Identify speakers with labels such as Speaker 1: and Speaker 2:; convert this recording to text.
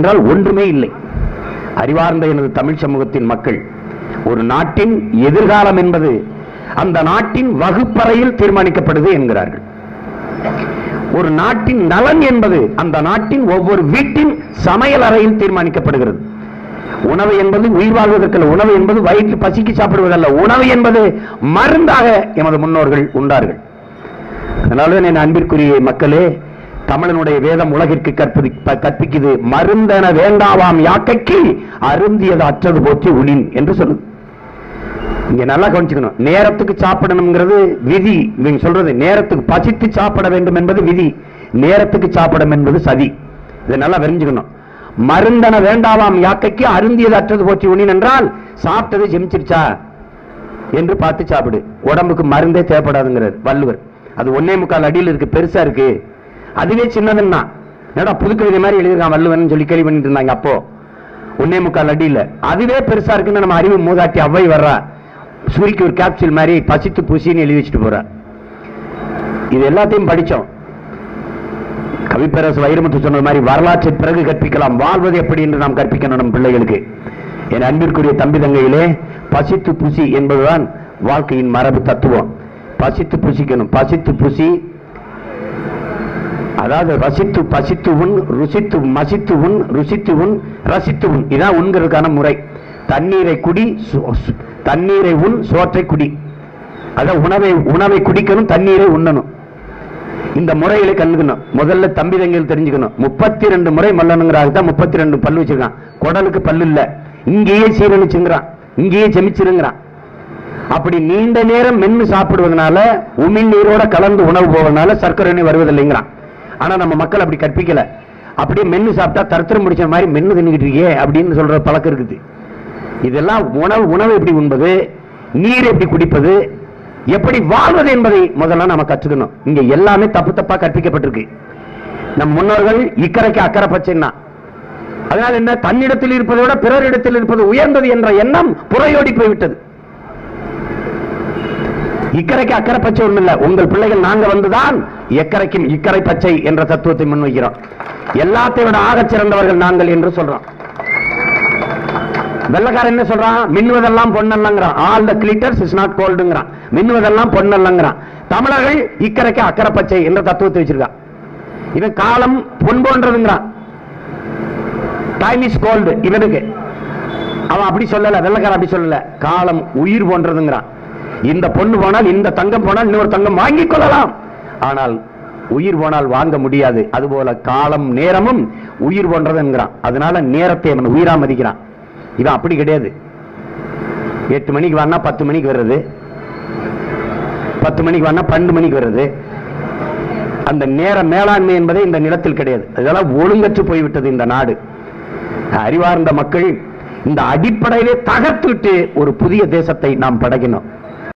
Speaker 1: என்றால் ஒன்றுமே இல்லை அறிவார்ந்த எனது தமிழ் சமூகத்தின் மக்கள் ஒரு நாட்டின் எதிர்காலம் என்பது அந்த நாட்டின் வகுப்பறையில் தீர்மானிக்கப்படுது என்கிறார்கள் ஒரு நாட்டின் நலன் என்பது அந்த நாட்டின் ஒவ்வொரு வீட்டின் சமையல் அறையில் தீர்மானிக்கப்படுகிறது உணவு என்பது உயிர் வாழ்வதற்கல்ல உணவு என்பது வயிற்று பசிக்கு சாப்பிடுவதல்ல உணவு என்பது மருந்தாக எமது முன்னோர்கள் உண்டார்கள் அதனால என் அன்பிற்குரிய மக்களே தமிழனுடைய வேதம் உலகிற்கு கற்பதி ப- கற்பிக்குது மருந்தென வேண்டாவாம் யாக்கைக்கு அருந்தியது அற்றது போற்றி உளின் என்று சொல்லுது இங்க நல்லா கவனிச்சுக்கணும் நேரத்துக்கு சாப்பிடணுங்கிறது விதி இவங்க சொல்றது நேரத்துக்கு பசித்து சாப்பிட வேண்டும் என்பது விதி நேரத்துக்கு சாப்பிடும் என்பது சதி இதை நல்லா தெரிஞ்சுக்கணும் மருந்தன வேண்டாவாம் யாக்கைக்கு அருந்தியது அற்றது போற்றி உண்ணின் என்றால் சாப்பிட்டது ஜெமிச்சிருச்சா என்று பார்த்து சாப்பிடு உடம்புக்கு மருந்தே தேவைப்படாதுங்கிறார் வள்ளுவர் அது ஒன்னே முக்கால் அடியில் இருக்கு பெருசா இருக்கு அதுவே சின்னதுன்னா என்னடா புதுக்கவிதை மாதிரி எழுதிருக்கான் வள்ளுவன் சொல்லி கேள்வி பண்ணிட்டு இருந்தாங்க அப்போ ஒன்னே முக்கால் அடியில் அதுவே பெருசா இருக்குன்னு நம்ம அறிவு மூதாட்டி அவ்வை வர்றா சுருக்கி ஒரு கேப்சூல் மாதிரி பசித்து புசின்னு எழுதி வச்சுட்டு போறா இது எல்லாத்தையும் படிச்சோம் கவிப்பேரசு வைரமுத்து சொன்னது மாதிரி வரலாற்றை பிறகு கற்பிக்கலாம் வாழ்வது எப்படி என்று நாம் கற்பிக்கணும் நம் பிள்ளைகளுக்கு என் அன்பிற்குரிய தம்பி தங்கையிலே பசித்து புசி என்பதுதான் வாழ்க்கையின் மரபு தத்துவம் பசித்து புசிக்கணும் பசித்து புசி அதாவது ரசித்து பசித்து உன் ருசித்து மசித்து உன் ருசித்து உன் ரசித்து உன் இதான் உண்கிறதுக்கான முறை தண்ணீரை குடி சோ- சு- தண்ணீரை உன் சோற்றை குடி அதான் உணவை உணவை குடிக்கணும் தண்ணீரை உண்ணணும் இந்த முறையில கண்டுக்கணும் முதல்ல தம்பி தங்கையில் தெரிஞ்சுக்கணும் முப்பத்தி ரெண்டு முறை மல்லனுங்கிறாங்க தான் முப்பத்தி ரெண்டு பல்லு வச்சிருக்கான் குடலுக்கு பல்லு இல்ல இங்கேயே சீரணிச்சுங்கிறான் இங்கேயே செமிச்சிருங்கிறான் அப்படி நீண்ட நேரம் மென்னு சாப்பிடுவதனால உமிழ் நீரோட கலந்து உணவு போவதனால சர்க்கரை நோய் வருவதில்லைங்கிறான் ஆனா நம்ம மக்கள் அப்படி கற்பிக்கல அப்படியே மென்னு சாப்பிட்டா தரத்திரம் முடிச்ச மாதிரி மென்னு தின்னுக்கிட்டு இருக்கே அப்படின்னு சொல்ற பழக்கம் இருக்குது இதெல்லாம் உணவு உணவு எப்படி உண்பது நீர் எப்படி குடிப்பது எப்படி வாழ்வது என்பதை முதல்ல நாம கற்றுக்கணும் இங்க எல்லாமே தப்பு தப்பா கற்பிக்கப்பட்டிருக்கு நம் முன்னோர்கள் இக்கரைக்கு அக்கறை பச்சைன்னா அதனால என்ன தன்னிடத்தில் இருப்பதை விட பிறரிடத்தில் இருப்பது உயர்ந்தது என்ற எண்ணம் புறையோடி போய்விட்டது இக்கரைக்கு அக்கறை பச்சை ஒண்ணு இல்ல உங்கள் பிள்ளைகள் நாங்க வந்துதான் எக்கரைக்கும் இக்கரை பச்சை என்ற தத்துவத்தை முன்வைக்கிறோம் எல்லாத்தை விட ஆகச் சிறந்தவர்கள் நாங்கள் என்று சொல்றோம் வெள்ளக்காரன் என்ன சொல்றான் மின்னுவதெல்லாம் பொன்னல்லங்கிறான் all the glitters is not கோல்டுங்கிறான் மின்னுவதெல்லாம் பொன்னல்லங்கிறான் தமிழர்கள் இக்கரைக்கு அக்கறை பச்சை என்ற தத்துவத்தை வச்சிருக்கான் இவன் காலம் பொன் போன்றதுங்கிறான் டைம் இஸ் கோல்டு இவனுக்கு அவன் அப்படி சொல்லல வெள்ளக்காரன் அப்படி சொல்லல காலம் உயிர் போன்றதுங்கிறான் இந்த பொண்ணு போனால் இந்த தங்கம் போனால் இன்னொரு தங்கம் வாங்கிக் கொள்ளலாம் ஆனால் உயிர் போனால் வாங்க முடியாது அதுபோல காலம் நேரமும் உயிர் போன்றதுங்கிறான் அதனால நேரத்தை அவன் உயிரா மதிக்கிறான் இவன் அப்படி கிடையாது எட்டு மணிக்கு வரனா பத்து மணிக்கு வர்றது பத்து மணிக்கு வரனா பன்னெண்டு மணிக்கு வர்றது அந்த நேர மேலாண்மை என்பதே இந்த நிலத்தில் கிடையாது அதெல்லாம் ஒழுங்கற்று போய்விட்டது இந்த நாடு அறிவார்ந்த மக்கள் இந்த அடிப்படையிலே தகர்த்துவிட்டு ஒரு புதிய தேசத்தை நாம் படைக்கணும்